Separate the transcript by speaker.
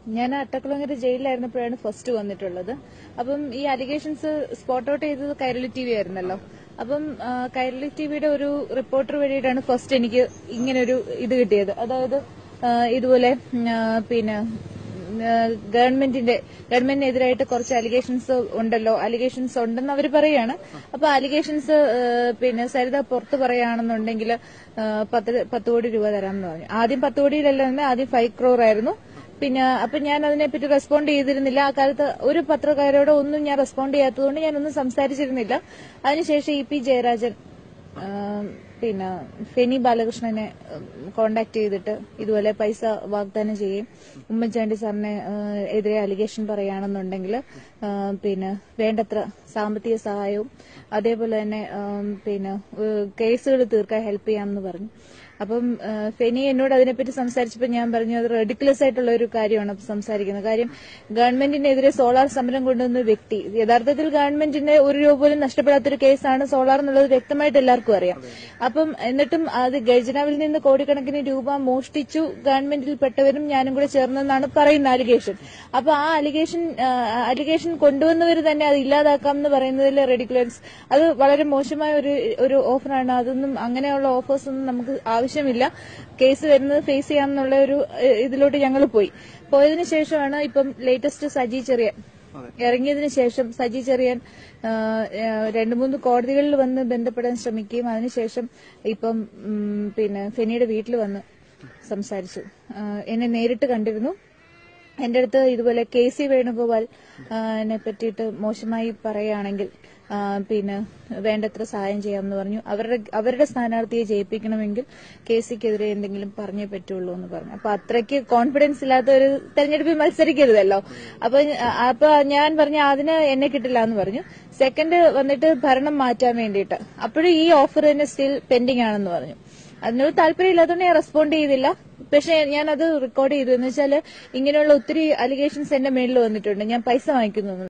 Speaker 1: ഞാൻ അട്ടക്കുളങ്ങര ജയിലിലായിരുന്നപ്പോഴാണ് ഫസ്റ്റ് വന്നിട്ടുള്ളത് അപ്പം ഈ അലിഗേഷൻസ് സ്പോട്ട് ഔട്ട് ചെയ്തത് കൈരളി ടി വി ആയിരുന്നല്ലോ അപ്പം ആ, കൈരളി ടിവിയുടെ ഒരു റിപ്പോർട്ടർ വഴിയിട്ടാണ് ഫസ്റ്റ് എനിക്ക് ഇങ്ങനെ ഒരു ഇത് കിട്ടിയത് അതായത് ആ, ഇതുപോലെ ഉം, ആ, പിന്നെ ഏഹ് ഗവൺമെന്റിന്റെ ഗവൺമെന്റിനെതിരായിട്ട് കുറച്ച് അലിഗേഷൻസ് ഉണ്ടല്ലോ അലിഗേഷൻസ് ഉണ്ടെന്ന് അവർ പറയാണ് അപ്പൊ അലിഗേഷൻസ് പിന്നെ സരിത പുറത്ത് പറയുകയാണെന്നുണ്ടെങ്കിൽ പത്ത് പത്ത് കോടി രൂപ തരാമെന്ന് പറഞ്ഞു ആദ്യം പത്ത് കോടിയിലല്ല തന്നെ ആദ്യം ഫൈവ് ക്രോർ ആയിരുന്നു പിന്നെ അപ്പൊ ഞാൻ അതിനെപ്പറ്റി റെസ്പോണ്ട് ചെയ്തിരുന്നില്ല ആ കാലത്ത് ഒരു പത്രക്കാരോട് ഒന്നും ഞാൻ റെസ്പോണ്ട് ചെയ്യാത്തതുകൊണ്ട് ഞാനൊന്നും സംസാരിച്ചിരുന്നില്ല അതിനുശേഷം ഇ പി ജയരാജൻ ആം, പിന്നെ ഫെനി ബാലകൃഷ്ണനെ കോണ്ടാക്ട് ചെയ്തിട്ട് ഇതുപോലെ പൈസ വാഗ്ദാനം ചെയ്യും ഉമ്മൻചാണ്ടി സാറിനെ ആ, എതിരെ അലിഗേഷൻ പറയുകയാണെന്നുണ്ടെങ്കിൽ ആ, പിന്നെ വേണ്ടത്ര സാമ്പത്തിക സഹായവും അതേപോലെ തന്നെ ആം, പിന്നെ കേസുകൾ തീർക്കാൻ ഹെൽപ്പ് ചെയ്യാമെന്ന് പറഞ്ഞു അപ്പം ആ, ഫെനി എന്നോട് അതിനെപ്പറ്റി സംസാരിച്ചപ്പോൾ ഞാൻ പറഞ്ഞു അത് റെഡിക്കുലസ് ആയിട്ടുള്ള ഒരു കാര്യമാണ് അപ്പൊ സംസാരിക്കുന്നത് കാര്യം ഗവൺമെന്റിനെതിരെ സോളാർ സമരം കൊണ്ടുവന്ന വ്യക്തി യഥാർത്ഥത്തിൽ ഗവൺമെന്റിന്റെ ഒരു രൂപ പോലും നഷ്ടപ്പെടാത്തൊരു കേസാണ് സോളാർ എന്നുള്ളത് വ്യക്തമായിട്ട് എല്ലാവർക്കും അറിയാം അപ്പം എന്നിട്ടും അത് ഖജനാവിൽ നിന്ന് കോടിക്കണക്കിന് രൂപ മോഷ്ടിച്ചു ഗവൺമെന്റിൽ പെട്ടവരും ഞാനും കൂടെ ചേർന്നെന്നാണ് പറയുന്ന അലിഗേഷൻ അപ്പൊ ആ അലിഗേഷൻ അലിഗേഷൻ കൊണ്ടുവന്നവർ തന്നെ അത് ഇല്ലാതാക്കാം എന്ന് പറയുന്നതിൽ റെഡിക്കുലൻസ് അത് വളരെ മോശമായ ഒരു ഒരു ഓഫറാണ് അതൊന്നും അങ്ങനെയുള്ള ഓഫേഴ്സ് ഒന്നും നമുക്ക് ആവശ്യമില്ല കേസ് വരുന്നത് ഫേസ് ചെയ്യാമെന്നുള്ള ഒരു ഏഹ്, ഇതിലോട്ട് ഞങ്ങൾ പോയി പോയതിനു ശേഷമാണ് ഇപ്പം ലേറ്റസ്റ്റ് സജി ചെറിയ ഇറങ്ങിയതിനു ശേഷം സജി ചെറിയാൻ ആ, ആ, രണ്ടു മൂന്ന് കോടതികളിൽ വന്ന് ബന്ധപ്പെടാൻ ശ്രമിക്കുകയും അതിനുശേഷം ഇപ്പം ഉം, പിന്നെ ഫെനിയുടെ വീട്ടിൽ വന്ന് സംസാരിച്ചു ആ, എന്നെ നേരിട്ട് കണ്ടിരുന്നു എന്റെ അടുത്ത് ഇതുപോലെ കെ സി വേണുഗോപാൽ ആ, എന്നെ പറ്റിയിട്ട് മോശമായി പറയുകയാണെങ്കിൽ ആ, പിന്നെ വേണ്ടത്ര സഹായം ചെയ്യാമെന്ന് പറഞ്ഞു അവരുടെ അവരുടെ സ്ഥാനാർത്ഥിയെ ജയിപ്പിക്കണമെങ്കിൽ കെ സിക്കെതിരെ എന്തെങ്കിലും പറഞ്ഞേ പറ്റുള്ളൂ എന്ന് പറഞ്ഞു അപ്പൊ അത്രയ്ക്ക് കോൺഫിഡൻസ് ഇല്ലാത്ത ഒരു തെരഞ്ഞെടുപ്പിൽ മത്സരിക്കരുതല്ലോ അപ്പൊ ഞ- അപ്പൊ ഞാൻ പറഞ്ഞു അതിന് എന്നെ കിട്ടില്ല എന്ന് പറഞ്ഞു സെക്കൻഡ് വന്നിട്ട് ഭരണം മാറ്റാൻ വേണ്ടിയിട്ട് അപ്പോഴും ഈ ഓഫർ തന്നെ സ്റ്റിൽ പെൻഡിങ് ആണെന്ന് പറഞ്ഞു അതിനോട് താല്പര്യമില്ലാത്തതുകൊണ്ട് ഞാൻ റെസ്പോണ്ട് ചെയ്തില്ല പക്ഷെ ഞാൻ അത് റെക്കോർഡ് ചെയ്തു എന്ന് വെച്ചാൽ ഇങ്ങനെയുള്ള ഒത്തിരി അലിഗേഷൻസ് എന്റെ മേളിൽ വന്നിട്ടുണ്ട് ഞാൻ പൈസ വാങ്ങിക്കുന്നു എന്ന്.